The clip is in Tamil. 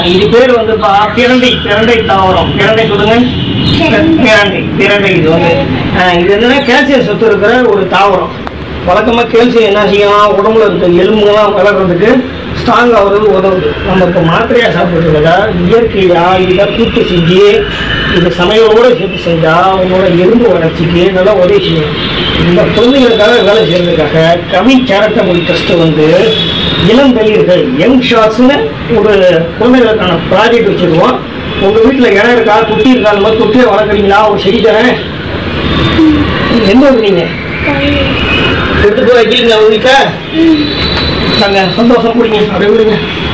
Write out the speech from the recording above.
இது பேர் வந்துப்பா பிரண்டை பிரண்டை தாவரம் பிரண்டை சொல்லுங்க பிரண்டை பிரண்டை இது வந்து ஆ, இது என்னன்னா கேல்சியம் சத்து இருக்கிற ஒரு தாவரம் வழக்கமா கேல்சியம் என்ன செய்யும் உடம்புல இருக்க எலும்புலாம் வளர்றதுக்கு ஸ்ட்ராங் ஆகுறது உதவுது நம்ம இப்போ மாத்திரையா சாப்பிட்றத இயற்கையா இதை கூட்டு செஞ்சு இது சமையலோட சேர்த்து செஞ்சா உங்களோட எலும்பு வளர்ச்சிக்கு நல்லா உதவி செய்யும் இந்த குழந்தைகளுக்காக வேலை செய்யறதுக்காக கவி சேரட்டமொழி ட்ரஸ்ட் வந்து இளம் தளிர்கள் யங் ஷாட்ஸ்னு ஒரு குழந்தைகளுக்கான ப்ராஜெக்ட் வச்சிருக்கோம் உங்க வீட்டுல இடம் இருக்கா குட்டி இருக்கா அந்த மாதிரி குட்டியை வளர்க்குறீங்களா ஒரு செடி தரேன் எந்த ஊர் நீங்க எடுத்துட்டு போய் வைக்கிறீங்களா உங்க வீட்டுல நாங்க சந்தோஷம் கொடுங்க அப்படியே விடுங்க